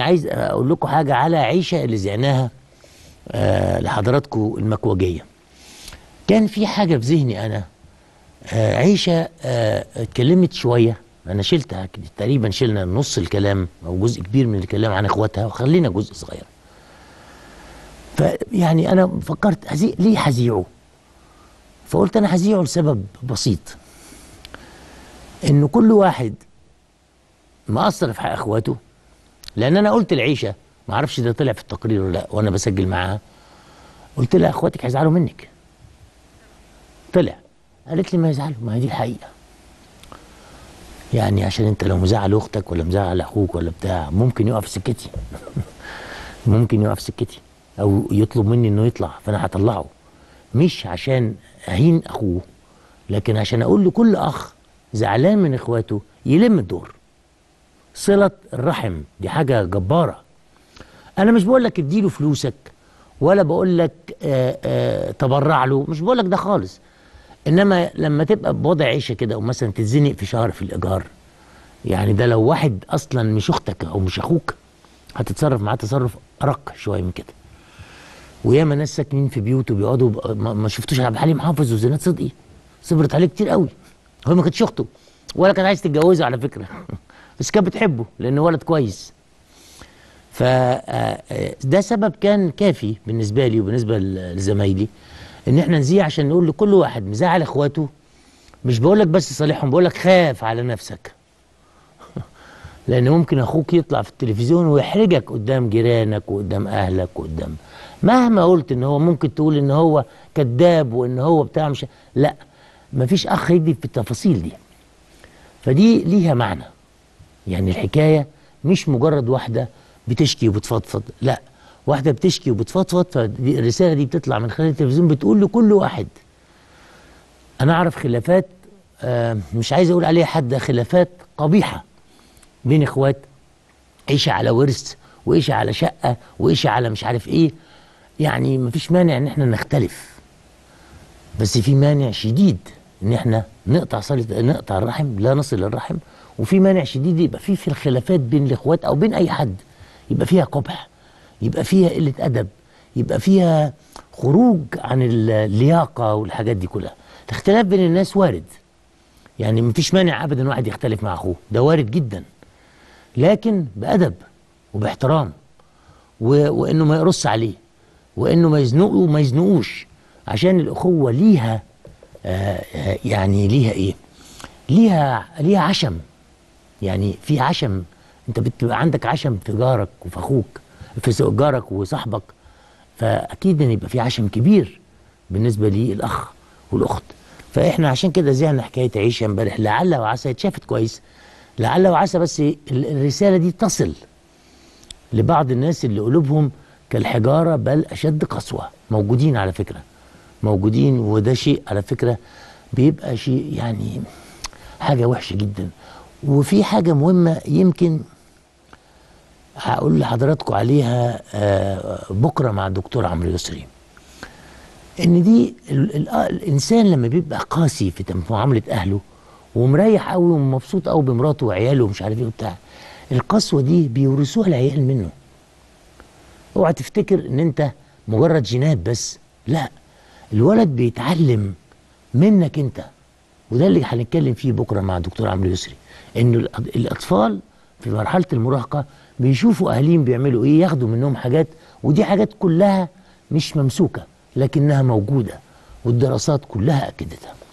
عايز اقول لكم حاجه على عيشه اللي زعناها آه لحضراتكم المكوجيه كان في حاجه في ذهني انا آه عيشه آه اتكلمت شويه انا شلتها كده تقريبا شلنا نص الكلام او جزء كبير من الكلام عن اخواتها وخلينا جزء صغير فيعني انا فكرت هزي ليه هزيعه فقلت انا هزيعه لسبب بسيط انه كل واحد مقصر في حق اخواته لان انا قلت لعيشه ما اعرفش ده طلع في التقرير ولا لا وانا بسجل معاها قلت لها اخواتك هيزعلوا منك طلع قالت لي ما يزعلوا ما هي دي الحقيقه يعني عشان انت لو مزعل اختك ولا مزعل اخوك ولا بتاع ممكن يقف في سكتي ممكن يقف في سكتي او يطلب مني انه يطلع فانا هطلعه مش عشان اهين اخوه لكن عشان اقول لكل اخ زعلان من اخواته يلم الدور صله الرحم دي حاجه جباره انا مش بقول لك اديله فلوسك ولا بقول لك آآ آآ تبرع له مش بقول لك ده خالص انما لما تبقى بوضع عيشه كده ومثلا تتزنق في شهر في الايجار يعني ده لو واحد اصلا مش اختك او مش اخوك هتتصرف معاه تصرف ارق شويه من كده وياما ناس ساكنين في بيوت وبيقعدوا ما, ما شفتوش عبد الحليم حافظ وزينات صدقي صبرت عليه كتير قوي هو ما كانتش اخته ولا كانت عايز تتجوزه على فكره بس كانت بتحبه لانه ولد كويس فده سبب كان كافي بالنسبه لي وبالنسبه لزمايلي ان احنا نذيع عشان نقول لكل واحد مزعل اخواته مش بقول لك بس صالحهم بقول لك خاف على نفسك لان ممكن اخوك يطلع في التلفزيون ويحرجك قدام جيرانك وقدام اهلك وقدام مهما قلت ان هو ممكن تقول ان هو كذاب وان هو بتاع مش لا مفيش اخ يكذب في التفاصيل دي فدي ليها معنى يعني الحكايه مش مجرد واحده بتشكي وبتفضفض لا واحده بتشكي وبتفضفض فالرساله دي بتطلع من خلال التلفزيون بتقول لكل واحد انا اعرف خلافات آه مش عايز اقول عليها حد خلافات قبيحه بين اخوات عيشه على ورث وعيشه على شقه وعيشه على مش عارف ايه يعني مفيش مانع ان احنا نختلف بس في مانع شديد ان احنا نقطع صله نقطع الرحم لا نصل الرحم وفي مانع شديد يبقى في في الخلافات بين الاخوات او بين اي حد يبقى فيها قبح يبقى فيها قله ادب يبقى فيها خروج عن اللياقه والحاجات دي كلها الاختلاف بين الناس وارد يعني مفيش مانع ابدا واحد يختلف مع اخوه ده وارد جدا لكن بادب وباحترام و... وانه ما يقرص عليه وانه ما يزنقه وما يزنقوش عشان الاخوه ليها آه يعني ليها ايه ليها ليها عشم يعني في عشم انت بتبقى عندك عشم في جارك وفي اخوك في جارك وصاحبك فاكيد ان يبقى في عشم كبير بالنسبه للاخ والاخت فاحنا عشان كده زعنا حكايه عيشه امبارح لعل وعسى اتشافت كويس لعل وعسى بس الرساله دي تصل لبعض الناس اللي قلوبهم كالحجاره بل اشد قسوه موجودين على فكره موجودين وده شيء على فكره بيبقى شيء يعني حاجه وحشه جدا وفي حاجه مهمه يمكن هقول لحضراتكم عليها بكره مع الدكتور عمرو يسري ان دي ال ال الانسان لما بيبقى قاسي في معامله اهله ومريح قوي ومبسوط قوي بمراته وعياله ومش عارف ايه وبتاع القسوه دي بيورثوها العيال منه اوعى تفتكر ان انت مجرد جينات بس لا الولد بيتعلم منك انت وده اللي هنتكلم فيه بكره مع الدكتور عمرو يسري انه الاطفال في مرحله المراهقه بيشوفوا اهاليهم بيعملوا ايه ياخدوا منهم حاجات ودي حاجات كلها مش ممسوكه لكنها موجوده والدراسات كلها اكدتها